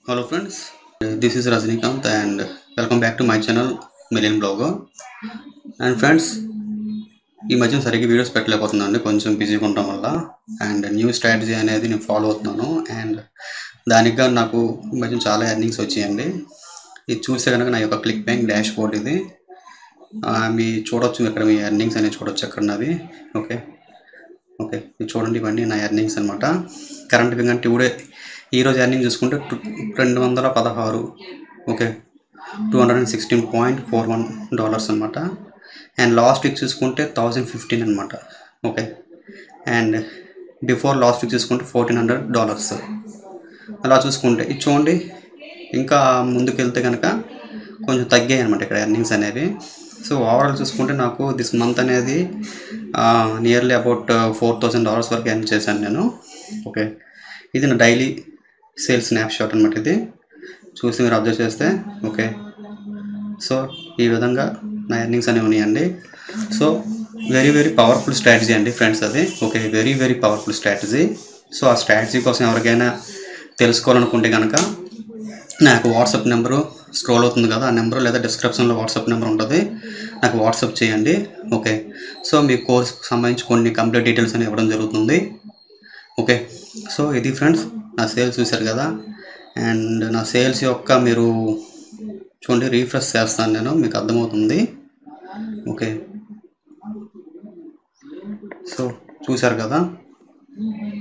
Hello friends, this is Rajnikant and welcome back to my channel Million Blogger. And friends ఈ మధ్య సరిగ్గా videos పెట్టలేకపోతున్నాను కొంచెం బిజీగా ఉండటం వల్ల అండ్ న్యూ స్ట్రాటజీ అనేది నేను ఫాలో అవుతున్నాను అండ్ దానికి గాను నాకు ఈ మధ్య చాలా ఎర్నింగ్స్ వచ్చాయండి ఇది చూస్తే కనుక నా యొక్క క్లిక్ బ్యాంక్ డాష్ బోర్డ్ ఇది ఆ, మీ చూడొచ్చు ఇక్కడ మీ ఎర్నింగ్స్ అనేది చూడొచ్చు ఎక్కడ నాది ఓకే ఓకే ఇది చూడండి ఇవన్నీ నా ఎర్నింగ్స్ అనమాట కరెంట్ బిల్ అంటే టుడే ఈరోజు ఎర్నింగ్ చూసుకుంటే టు- రెండు వందల పదహారు okay two hundred and sixteen point four one dollars అనమాట అండ్ లాస్ట్ వీక్ చూసుకుంటే థౌజండ్ ఫిఫ్టీన్ అనమాట okay and before last week చూసుకుంటే ఫోర్టీన్ హండ్రెడ్ డాలర్స్ అలా చూసుకుంటే ఇది చూడండి ఇంకా ముందుకు వెళ్తే కనుక కొంచెం తగ్గాయి అనమాట ఇక్కడ ఎర్నింగ్స్ అనేవి సో ఓవరాల్ చూసుకుంటే నాకు దిస్ మంత్ అనేది nearly about four thousand dollars వరకు ఎర్న్ చేశాను నేను ఓకే ఇది నా డైలీ సేల్స్ స్నాప్ షాట్ అనమాట ఇది చూసి మీరు అబ్జర్వ్ చేస్తే ఓకే సో ఈ విధంగా నా ఎర్నింగ్స్ అనేవి ఉన్నాయండి so very very powerful strategy అండి ఫ్రెండ్స్ అది okay very very powerful strategy so ఆ స్ట్రాటజీ కోసం ఎవరికైనా తెలుసుకోవాలనుకుంటే కనుక నాకు వాట్సాప్ నెంబరు స్క్రోల్ అవుతుంది కదా ఆ నెంబర్ లేదా డిస్క్రిప్షన్లో వాట్సాప్ నెంబర్ ఉంటుంది నాకు వాట్సాప్ చేయండి ఓకే సో మీ కోర్స్కి సంబంధించి కొన్ని కంప్లీట్ డీటెయిల్స్ అని ఇవ్వడం జరుగుతుంది ఓకే సో ఇది ఫ్రెండ్స్ నా సేల్స్ చూశారు కదా అండ్ నా సేల్స్ యొక్క మీరు చూడండి రీఫ్రెష్ చేస్తాను నేను మీకు అర్థమవుతుంది ఓకే సో చూశారు కదా